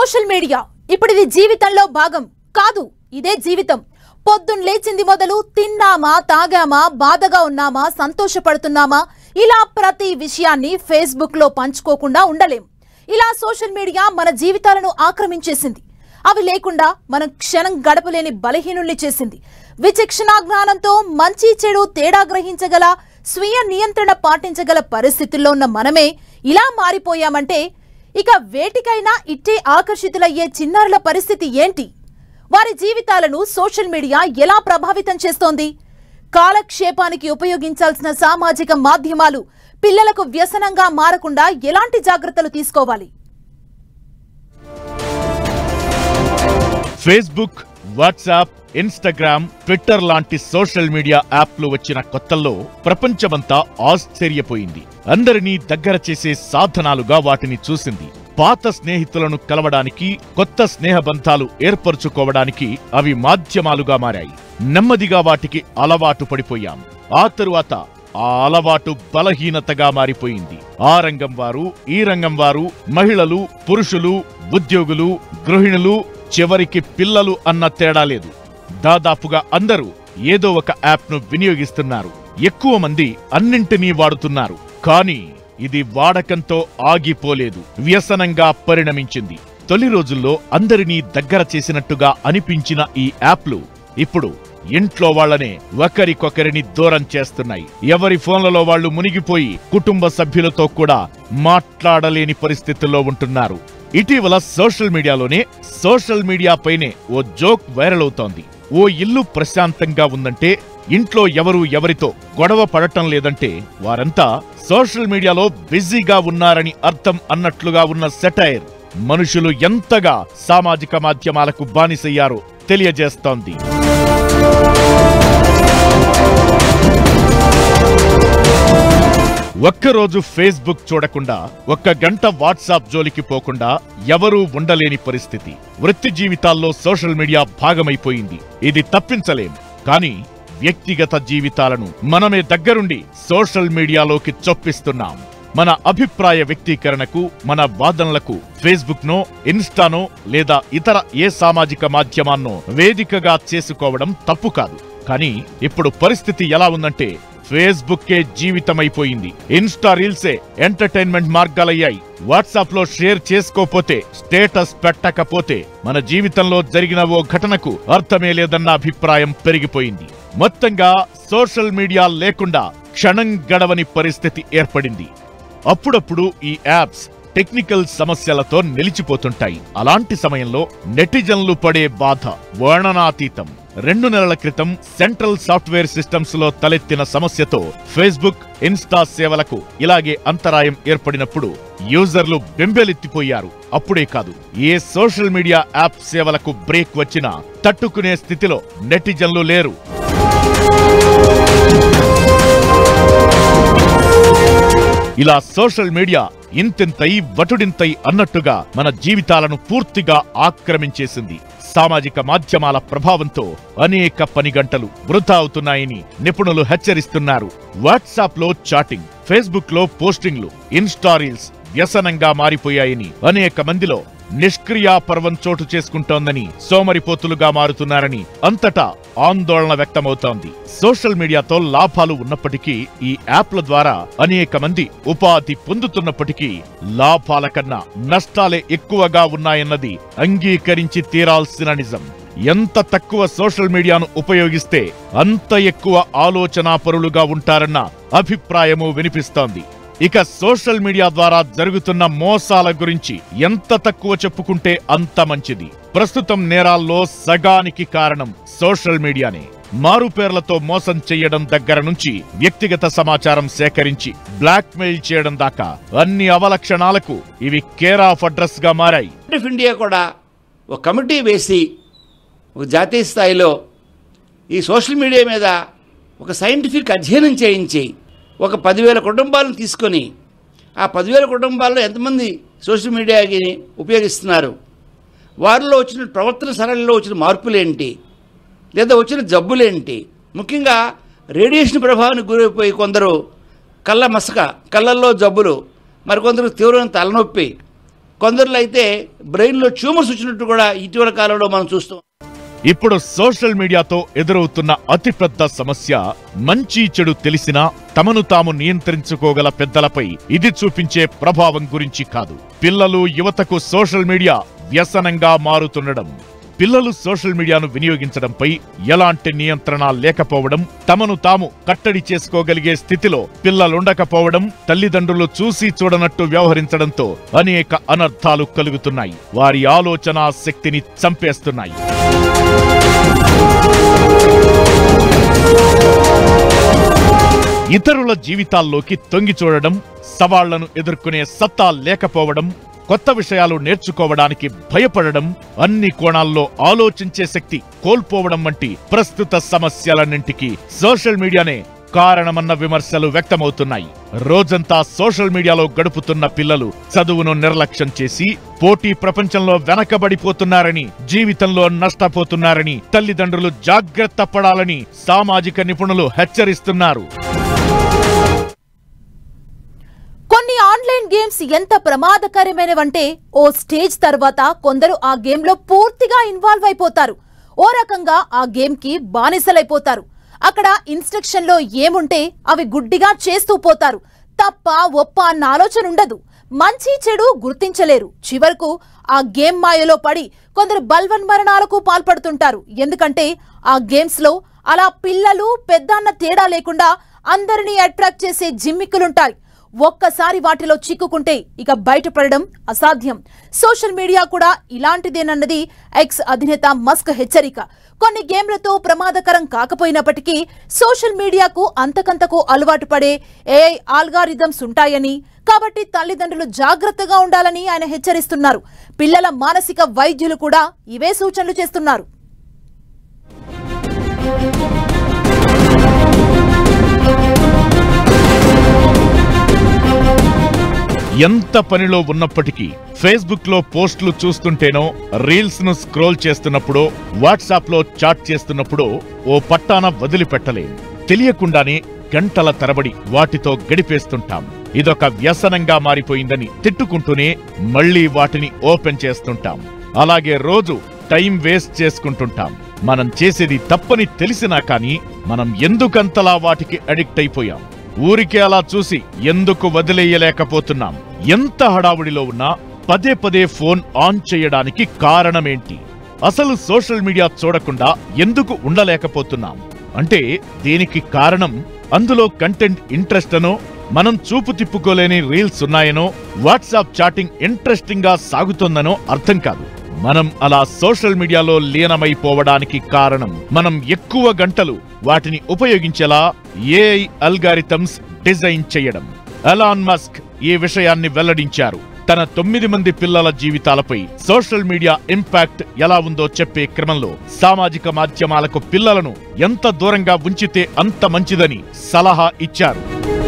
social media ఇప్పుడు ఇది జీవితంలో భాగం కాదు ఇదే జీవితం పొద్దున్న లేచింది మొదలు తిన్నామా తాగామా బాధగా ఉన్నామా సంతోషపడుతున్నామా ఇలా ప్రతి విషయాన్ని ఫేస్బుక్ లో పంచుకోకుండా ఉండలేం ఇలా సోషల్ మీడియా మన జీవితాలను ఆక్రమించేసింది అవి లేకుండా మనం క్షణం గడపలేని బలహీనుల్ని చేసింది విచక్షణా జ్ఞానంతో మంచి చెడు తేడా గ్రహించగల స్వీయ నియంత్రణ పాటించగల పరిస్థితుల్లో ఉన్న మనమే ఇలా మారిపోయామంటే ఇక వేటికైనా ఇట్టే ఆకర్షితులయ్యే చిన్నారుల పరిస్థితి ఏంటి వారి జీవితాలను సోషల్ మీడియా ఎలా ప్రభావితం చేస్తోంది కాలక్షేపానికి ఉపయోగించాల్సిన సామాజిక మాధ్యమాలు పిల్లలకు వ్యసనంగా మారకుండా ఎలాంటి జాగ్రత్తలు తీసుకోవాలి ఫేస్బుక్ వాట్సాప్ ఇన్స్టాగ్రామ్ ట్విట్టర్ లాంటి సోషల్ మీడియా యాప్లు వచ్చిన కొత్తల్లో ప్రపంచమంతా ఆశ్చర్యపోయింది అందరినీ దగ్గర చేసే సాధనాలుగా వాటిని చూసింది పాత స్నేహితులను కలవడానికి కొత్త స్నేహబంధాలు ఏర్పరచుకోవడానికి అవి మాధ్యమాలుగా మారాయి నెమ్మదిగా వాటికి అలవాటు పడిపోయాం ఆ తరువాత ఆ అలవాటు బలహీనతగా మారిపోయింది ఆ రంగం వారు ఈ రంగం వారు మహిళలు పురుషులు ఉద్యోగులు గృహిణులు చివరికి పిల్లలు అన్న తేడా లేదు దాదాపుగా అందరూ ఏదో ఒక యాప్ను వినియోగిస్తున్నారు ఎక్కువ మంది అన్నింటినీ వాడుతున్నారు కానీ ఇది వాడకంతో ఆగిపోలేదు వ్యసనంగా పరిణమించింది తొలి రోజుల్లో అందరినీ దగ్గర చేసినట్టుగా అనిపించిన ఈ యాప్లు ఇప్పుడు ఇంట్లో వాళ్ళనే ఒకరికొకరిని దూరం చేస్తున్నాయి ఎవరి ఫోన్లలో వాళ్ళు మునిగిపోయి కుటుంబ సభ్యులతో కూడా మాట్లాడలేని పరిస్థితుల్లో ఉంటున్నారు ఇటీవల సోషల్ మీడియాలోనే సోషల్ మీడియా పైనే ఓ జోక్ వైరల్ అవుతోంది ఓ ఇల్లు ప్రశాంతంగా ఉందంటే ఇంట్లో ఎవరు ఎవరితో గొడవ పడటం లేదంటే వారంతా సోషల్ మీడియాలో బిజీగా ఉన్నారని అర్థం అన్నట్లుగా ఉన్న సెటైర్ మనుషులు ఎంతగా సామాజిక మాధ్యమాలకు బానిసయ్యారో తెలియజేస్తోంది ఒక్కరోజు ఫేస్బుక్ చూడకుండా ఒక్క గంట వాట్సాప్ జోలికి పోకుండా ఎవరూ ఉండలేని పరిస్థితి వృత్తి జీవితాల్లో సోషల్ మీడియా భాగమైపోయింది ఇది తప్పించలేం కానీ వ్యక్తిగత జీవితాలను మనమే దగ్గరుండి సోషల్ మీడియాలోకి చొప్పిస్తున్నాం మన అభిప్రాయ వ్యక్తీకరణకు మన వాదనలకు ఫేస్బుక్ నో ఇన్స్టానో లేదా ఇతర ఏ సామాజిక మాధ్యమాన్నో వేదికగా చేసుకోవడం తప్పు కాదు కానీ ఇప్పుడు పరిస్థితి ఎలా ఉందంటే ఫేస్బుక్కే జీవితమైపోయింది ఇన్స్టా రీల్సే ఎంటర్టైన్మెంట్ మార్గాలయ్యాయి వాట్సాప్ లో షేర్ చేసుకోపోతే స్టేటస్ పెట్టకపోతే మన జీవితంలో జరిగిన ఓ ఘటనకు అర్థమే లేదన్న అభిప్రాయం పెరిగిపోయింది మొత్తంగా సోషల్ మీడియా లేకుండా క్షణం గడవని పరిస్థితి ఏర్పడింది అప్పుడప్పుడు ఈ యాప్స్ టెక్నికల్ సమస్యలతో నిలిచిపోతుంటాయి అలాంటి సమయంలో నెటిజన్లు పడే బాధ వర్ణనాతీతం రెండు నెలల క్రితం సెంట్రల్ సాఫ్ట్వేర్ సిస్టమ్స్ లో తలెత్తిన సమస్యతో ఫేస్బుక్ ఇన్స్టా సేవలకు ఇలాగే అంతరాయం ఏర్పడినప్పుడు యూజర్లు బెంబెలెత్తిపోయారు అప్పుడే కాదు ఏ సోషల్ మీడియా యాప్ సేవలకు బ్రేక్ వచ్చినా తట్టుకునే స్థితిలో నెటిజన్లు లేరు ఇలా సోషల్ మీడియా ఇంతింతై వటుడింతై అన్నట్టుగా మన జీవితాలను పూర్తిగా ఆక్రమించేసింది సామాజిక మాధ్యమాల ప్రభావంతో అనేక పని గంటలు వృధా అవుతున్నాయని నిపుణులు హెచ్చరిస్తున్నారు వాట్సాప్ లో చాటింగ్ ఫేస్బుక్ లో పోస్టింగ్లు ఇన్స్టా రీల్స్ వ్యసనంగా మారిపోయాయని అనేక మందిలో నిష్క్రియా పర్వం చోటు చేసుకుంటోందని సోమరిపోతులుగా మారుతున్నారని అంతటా ఆందోళన వ్యక్తమవుతోంది సోషల్ మీడియాతో లాభాలు ఉన్నప్పటికీ ఈ యాప్ల ద్వారా అనేక మంది ఉపాధి పొందుతున్నప్పటికీ లాభాల కన్నా నష్టాలే ఎక్కువగా ఉన్నాయన్నది అంగీకరించి తీరాల్సిన నిజం ఎంత తక్కువ సోషల్ మీడియాను ఉపయోగిస్తే అంత ఎక్కువ ఆలోచనాపరులుగా ఉంటారన్న అభిప్రాయము వినిపిస్తోంది ఇక సోషల్ మీడియా ద్వారా జరుగుతున్న మోసాల గురించి ఎంత తక్కువ చెప్పుకుంటే అంత మంచిది ప్రస్తుతం నేరాల్లో సగానికి కారణం సోషల్ మీడియానే మారు పేర్లతో మోసం చేయడం దగ్గర నుంచి వ్యక్తిగత సమాచారం సేకరించి బ్లాక్ మెయిల్ చేయడం దాకా అన్ని అవలక్షణాలకు ఇవి కేర్ ఆఫ్ అడ్రస్ గా మారాయి గవర్నమెంట్ ఆఫ్ ఇండియా కూడా ఒక కమిటీ వేసి ఒక జాతీయ స్థాయిలో ఈ సోషల్ మీడియా మీద ఒక సైంటిఫిక్ అధ్యయనం చేయించి ఒక పదివేల కుటుంబాలను తీసుకొని ఆ పదివేల కుటుంబాల్లో ఎంతమంది సోషల్ మీడియాకి ఉపయోగిస్తున్నారు వారిలో వచ్చిన ప్రవర్తన సరళిలో వచ్చిన మార్పులేంటి లేదా వచ్చిన జబ్బులేంటి ముఖ్యంగా రేడియేషన్ ప్రభావానికి గురైపోయి కొందరు కళ్ళ మసక కళ్ళల్లో జబ్బులు మరికొందరు తీవ్రమైన తలనొప్పి కొందరిలో అయితే బ్రెయిన్లో ట్యూమర్స్ వచ్చినట్టు కూడా ఇటీవల కాలంలో మనం చూస్తాం ఇప్పుడు సోషల్ మీడియాతో ఎదురవుతున్న అతిపెద్ద సమస్య మంచి చెడు తెలిసినా తమను తాము నియంత్రించుకోగల పెద్దలపై ఇది చూపించే ప్రభావం గురించి కాదు పిల్లలు యువతకు సోషల్ మీడియా వ్యసనంగా మారుతుండడం పిల్లలు సోషల్ మీడియాను వినియోగించడంపై ఎలాంటి నియంత్రణ లేకపోవడం తమను తాము కట్టడి చేసుకోగలిగే స్థితిలో పిల్లలుండకపోవడం తల్లిదండ్రులు చూసి చూడనట్టు వ్యవహరించడంతో అనేక అనర్థాలు కలుగుతున్నాయి వారి ఆలోచన శక్తిని చంపేస్తున్నాయి ఇతరుల జీవితాల్లోకి తొంగి చూడడం సవాళ్లను ఎదుర్కొనే సత్తా లేకపోవడం కొత్త విషయాలు నేర్చుకోవడానికి భయపడడం అన్ని కోణాల్లో ఆలోచించే శక్తి కోల్పోవడం వంటి ప్రస్తుత సమస్యలన్నింటికీ సోషల్ మీడియానే కారణమన్న విమర్శలు వ్యక్తమవుతున్నాయి రోజంతా సోషల్ మీడియాలో గడుపుతున్న పిల్లలు చదువును నిర్లక్ష్యం చేసి పోటీ ప్రపంచంలో వెనకబడిపోతున్నారని జీవితంలో నష్టపోతున్నారని తల్లిదండ్రులు జాగ్రత్త పడాలని సామాజిక నిపుణులు హెచ్చరిస్తున్నారు కొన్ని ఆన్లైన్ గేమ్స్ ఎంత ప్రమాదకరమైనవంటే ఓ స్టేజ్ తర్వాత కొందరు ఆ గేమ్ లో పూర్తిగా ఇన్వాల్వ్ అయిపోతారు ఓ రకంగా ఆ గేమ్ కి బానిసలైపోతారు అక్కడ ఇన్స్ట్రక్షన్ లో ఏముంటే అవి గుడ్డిగా చేస్తూ పోతారు తప్ప ఒప్ప అన్న ఆలోచన ఉండదు మంచి చెడు గుర్తించలేరు చివరకు ఆ గేమ్ మాయలో పడి కొందరు బల్వన్ మరణాలకు పాల్పడుతుంటారు ఎందుకంటే ఆ గేమ్స్ లో అలా పిల్లలు పెద్దన్న తేడా లేకుండా అందరినీ అట్రాక్ట్ చేసే జిమ్మిక్కులుంటాయి ఒక్కసారి వాటిలో చిక్కుకుంటే ఇక బయటపడడం అసాధ్యం సోషల్ మీడియా కూడా ఇలాంటిదేనన్నది ఎక్స్ అధినేత మస్క్ హెచ్చరిక కొన్ని గేమ్లతో ప్రమాదకరం కాకపోయినప్పటికీ సోషల్ మీడియాకు అంతకంతకు అలవాటు పడే ఏఐ ఆల్గారిథమ్స్ ఉంటాయని కాబట్టి తల్లిదండ్రులు జాగ్రత్తగా ఉండాలని ఆయన హెచ్చరిస్తున్నారు పిల్లల మానసిక వైద్యులు కూడా ఇవే సూచనలు చేస్తున్నారు ఎంత పనిలో ఉన్నప్పటికీ ఫేస్బుక్ లో పోస్టులు చూస్తుంటేనో రీల్స్ ను స్క్రోల్ చేస్తున్నప్పుడో వాట్సాప్ లో చాట్ చేస్తున్నప్పుడో ఓ పట్టాన వదిలిపెట్టలేం తెలియకుండానే గంటల తరబడి వాటితో గడిపేస్తుంటాం ఇదొక వ్యసనంగా మారిపోయిందని తిట్టుకుంటూనే మళ్ళీ వాటిని ఓపెన్ చేస్తుంటాం అలాగే రోజు టైం వేస్ట్ చేసుకుంటుంటాం మనం చేసేది తప్పని తెలిసినా కానీ మనం ఎందుకంతలా వాటికి అడిక్ట్ అయిపోయాం ఊరికే అలా చూసి ఎందుకు వదిలేయలేకపోతున్నాం ఎంత హడావుడిలో ఉన్నా పదే పదే ఫోన్ ఆన్ చేయడానికి కారణమేంటి అసలు సోషల్ మీడియా చూడకుండా ఎందుకు ఉండలేకపోతున్నాం అంటే దీనికి కారణం అందులో కంటెంట్ ఇంట్రెస్ట్ అనో మనం చూపు తిప్పుకోలేని రీల్స్ ఉన్నాయనో వాట్సాప్ చాటింగ్ ఇంట్రెస్టింగ్ గా సాగుతోందనో అర్థం కాదు మనం అలా సోషల్ మీడియాలో లీనమైపోవడానికి కారణం మనం ఎక్కువ గంటలు వాటిని ఉపయోగించేలా ఏఐ అల్గారిథమ్స్ డిజైన్ చేయడం ఎలాన్ మస్క్ ఈ విషయాన్ని వెల్లడించారు తన తొమ్మిది మంది పిల్లల జీవితాలపై సోషల్ మీడియా ఇంపాక్ట్ ఎలా ఉందో చెప్పే క్రమంలో సామాజిక మాధ్యమాలకు పిల్లలను ఎంత దూరంగా ఉంచితే అంత మంచిదని సలహా ఇచ్చారు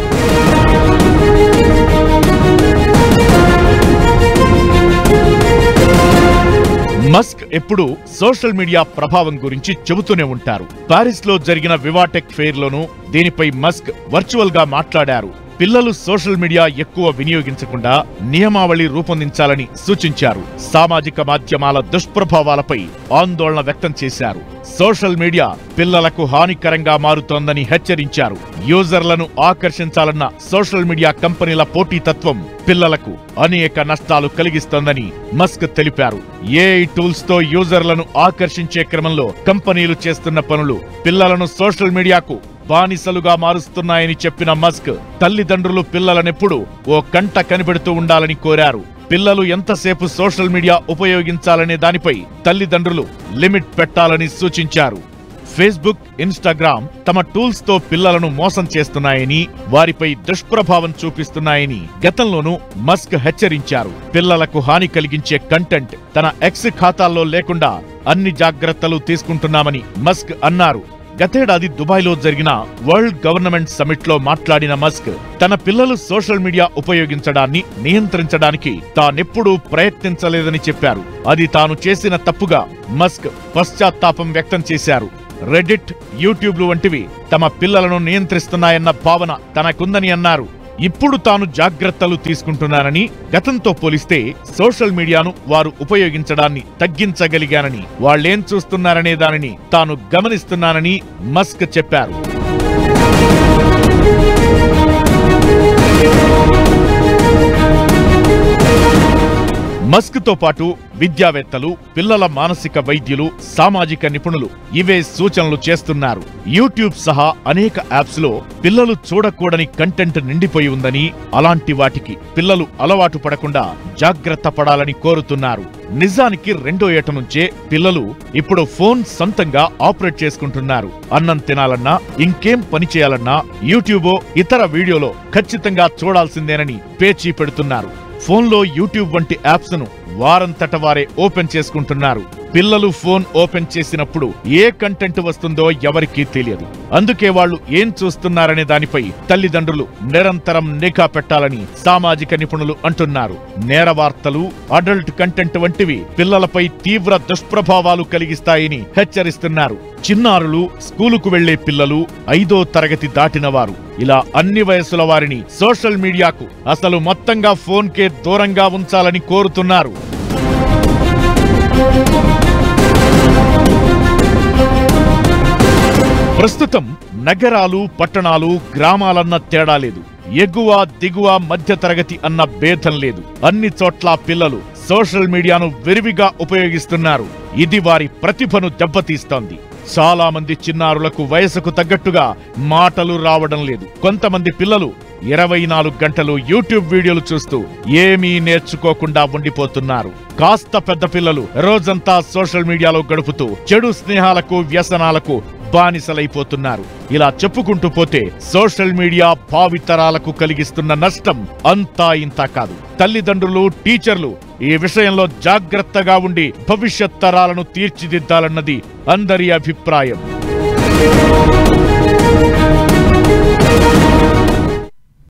మస్క్ ఎప్పుడు సోషల్ మీడియా ప్రభావం గురించి చెబుతూనే ఉంటారు పారిస్ లో జరిగిన వివాటెక్ ఫెయిర్ లోనూ దీనిపై మస్క్ వర్చువల్ గా మాట్లాడారు పిల్లలు సోషల్ మీడియా ఎక్కువ వినియోగించకుండా నియమావళి రూపొందించాలని సూచించారు సామాజిక మాధ్యమాల దుష్ప్రభావాలపై ఆందోళన వ్యక్తం చేశారు సోషల్ మీడియా పిల్లలకు హానికరంగా మారుతోందని హెచ్చరించారు యూజర్లను ఆకర్షించాలన్న సోషల్ మీడియా కంపెనీల పోటీతత్వం పిల్లలకు అనేక నష్టాలు కలిగిస్తోందని మస్క్ తెలిపారు ఏఐ టూల్స్ తో యూజర్లను ఆకర్షించే క్రమంలో కంపెనీలు చేస్తున్న పనులు పిల్లలను సోషల్ మీడియాకు బానిసలుగా మారుస్తున్నాయని చెప్పిన మస్క్ తల్లిదండ్రులు పిల్లలనెప్పుడు ఓ కంట కనిపెడుతూ ఉండాలని కోరారు పిల్లలు ఎంతసేపు సోషల్ మీడియా ఉపయోగించాలనే దానిపై తల్లిదండ్రులు లిమిట్ పెట్టాలని సూచించారు ఫేస్బుక్ ఇన్స్టాగ్రామ్ తమ టూల్స్ తో పిల్లలను మోసం చేస్తున్నాయని వారిపై దుష్ప్రభావం చూపిస్తున్నాయని గతంలోనూ మస్క్ హెచ్చరించారు పిల్లలకు హాని కలిగించే కంటెంట్ తన ఎక్స్ ఖాతాల్లో లేకుండా అన్ని జాగ్రత్తలు తీసుకుంటున్నామని మస్క్ అన్నారు గతేడాది దుబాయ్లో జరిగిన వరల్డ్ గవర్నమెంట్ సమిట్ లో మాట్లాడిన మస్క్ తన పిల్లలు సోషల్ మీడియా ఉపయోగించడాన్ని నియంత్రించడానికి తానెప్పుడూ ప్రయత్నించలేదని చెప్పారు అది తాను చేసిన తప్పుగా మస్క్ పశ్చాత్తాపం వ్యక్తం చేశారు రెడిట్ యూట్యూబ్లు వంటివి తమ పిల్లలను నియంత్రిస్తున్నాయన్న భావన తనకుందని అన్నారు ఇప్పుడు తాను జాగ్రత్తలు తీసుకుంటున్నానని గతంతో పోలిస్తే సోషల్ మీడియాను వారు ఉపయోగించడాన్ని తగ్గించగలిగానని వాళ్ళేం చూస్తున్నారనే దానిని తాను గమనిస్తున్నానని మస్క్ చెప్పారు మస్క్ తో పాటు విద్యావేత్తలు పిల్లల మానసిక వైద్యులు సామాజిక నిపుణులు ఇవే సూచనలు చేస్తున్నారు యూట్యూబ్ సహా అనేక యాప్స్ లో పిల్లలు చూడకూడని కంటెంట్ నిండిపోయి ఉందని అలాంటి వాటికి పిల్లలు అలవాటు పడకుండా జాగ్రత్త పడాలని కోరుతున్నారు నిజానికి రెండో ఏట నుంచే పిల్లలు ఇప్పుడు ఫోన్ సొంతంగా ఆపరేట్ చేసుకుంటున్నారు అన్నం తినాలన్నా ఇంకేం పని చేయాలన్నా యూట్యూబో ఇతర వీడియోలో ఖచ్చితంగా చూడాల్సిందేనని పేచీ పెడుతున్నారు ఫోన్లో యూట్యూబ్ వంటి యాప్స్ ను వారంతట వారే ఓపెన్ చేసుకుంటున్నారు పిల్లలు ఫోన్ ఓపెన్ చేసినప్పుడు ఏ కంటెంట్ వస్తుందో ఎవరికీ తెలియదు అందుకే వాళ్ళు ఏం చూస్తున్నారనే దానిపై తల్లిదండ్రులు నిరంతరం నిఘా పెట్టాలని సామాజిక నిపుణులు అంటున్నారు నేర వార్తలు అడల్ట్ కంటెంట్ వంటివి పిల్లలపై తీవ్ర దుష్ప్రభావాలు కలిగిస్తాయని హెచ్చరిస్తున్నారు చిన్నారులు స్కూలుకు వెళ్లే పిల్లలు ఐదో తరగతి దాటిన వారు ఇలా అన్ని వయసుల వారిని సోషల్ మీడియాకు అసలు మొత్తంగా ఫోన్కే దూరంగా ఉంచాలని కోరుతున్నారు ప్రస్తుతం నగరాలు పట్టణాలు గ్రామాలన్న తేడా లేదు ఎగువ దిగువ మధ్య తరగతి అన్న భేదం లేదు అన్ని చోట్ల పిల్లలు సోషల్ మీడియాను విరివిగా ఉపయోగిస్తున్నారు ఇది వారి ప్రతిభను దెబ్బతీస్తోంది చాలా మంది చిన్నారులకు వయసుకు తగ్గట్టుగా మాటలు రావడం లేదు కొంతమంది పిల్లలు ఇరవై నాలుగు గంటలు యూట్యూబ్ వీడియోలు చూస్తూ ఏమీ నేర్చుకోకుండా ఉండిపోతున్నారు కాస్త పెద్ద పిల్లలు రోజంతా సోషల్ మీడియాలో గడుపుతూ చెడు స్నేహాలకు వ్యసనాలకు బానిసలైపోతున్నారు ఇలా చెప్పుకుంటూ పోతే సోషల్ మీడియా భావితరాలకు కలిగిస్తున్న నష్టం అంతా ఇంత కాదు తల్లిదండ్రులు టీచర్లు ఈ విషయంలో జాగ్రత్తగా ఉండి భవిష్యత్ తరాలను తీర్చిదిద్దాలన్నది అందరి అభిప్రాయం